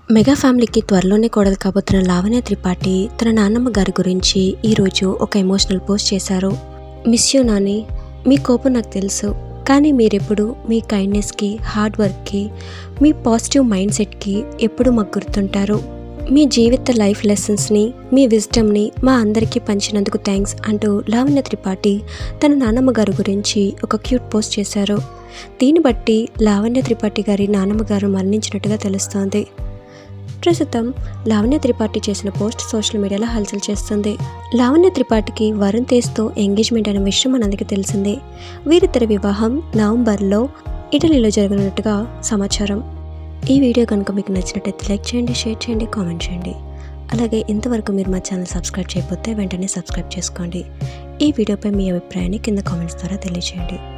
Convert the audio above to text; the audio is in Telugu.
మెగా ఫ్యామిలీకి త్వరలోనే కోడలు కాబోతున్న లావణ్య త్రిపాఠి తన నాన్నమ్మ గారి గురించి ఈరోజు ఒక ఎమోషనల్ పోస్ట్ చేశారు మిస్ యూ నాని మీ కోపం నాకు తెలుసు కానీ మీరెప్పుడు మీ కైండ్నెస్కి హార్డ్ వర్క్కి మీ పాజిటివ్ మైండ్ సెట్కి ఎప్పుడు మాకు గుర్తుంటారు మీ జీవిత లైఫ్ లెసన్స్ని మీ విజ్డమ్ని మా అందరికీ పంచినందుకు థ్యాంక్స్ అంటూ లావణ్య త్రిపాఠి తన నాన్నమ్మ గారి గురించి ఒక క్యూట్ పోస్ట్ చేశారు దీన్ని బట్టి లావణ్య త్రిపాఠి గారి నాన్నమ్మ గారు మరణించినట్టుగా తెలుస్తోంది ప్రస్తుతం లావణ్య త్రిపాఠి చేసిన పోస్ట్ సోషల్ మీడియాలో హల్చల్ చేస్తుంది లావణ్య త్రిపాఠికి వరుణ్ తేజ్తో ఎంగేజ్మెంట్ అనే విషయం మనందరికీ తెలిసిందే వీరిద్దరి వివాహం నవంబర్లో ఇటలీలో జరగనున్నట్టుగా సమాచారం ఈ వీడియో కనుక మీకు నచ్చినట్టయితే లైక్ చేయండి షేర్ చేయండి కామెంట్ చేయండి అలాగే ఇంతవరకు మీరు మా ఛానల్ సబ్స్క్రైబ్ చేయకపోతే వెంటనే సబ్స్క్రైబ్ చేసుకోండి ఈ వీడియోపై మీ అభిప్రాయాన్ని కింద కామెంట్స్ ద్వారా తెలియజేయండి